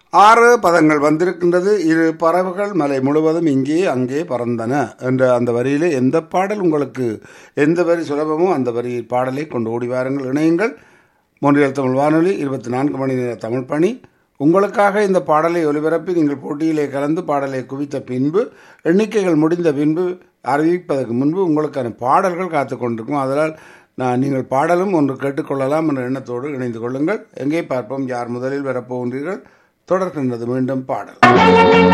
ஆறு பதங்கள் வந்திருக்கின்றது இரு பறவைகள் மலை முழுவதும் இங்கே அங்கே பறந்தன என்ற அந்த வரியிலே எந்த பாடல் உங்களுக்கு எந்த வரி சுலபமோ அந்த வரி பாடலை கொண்டு ஓடி வாருங்கள் இணையுங்கள் மொன்றியல் தமிழ் வானொலி இருபத்தி நான்கு மணி நேர தமிழ் பணி உங்களுக்காக இந்த பாடலை ஒலிபரப்பி நீங்கள் போட்டியிலே கலந்து பாடலை குவித்த பின்பு எண்ணிக்கைகள் முடிந்த பின்பு அறிவிப்பதற்கு முன்பு உங்களுக்கான பாடல்கள் காத்து கொண்டிருக்கும் அதனால் நான் நீங்கள் பாடலும் ஒன்று கேட்டுக்கொள்ளலாம் என்ற எண்ணத்தோடு இணைந்து கொள்ளுங்கள் எங்கே பார்ப்போம் யார் முதலில் வரப்போகின்றீர்கள் தொடர்கின்றது மீண்டும் பாடல்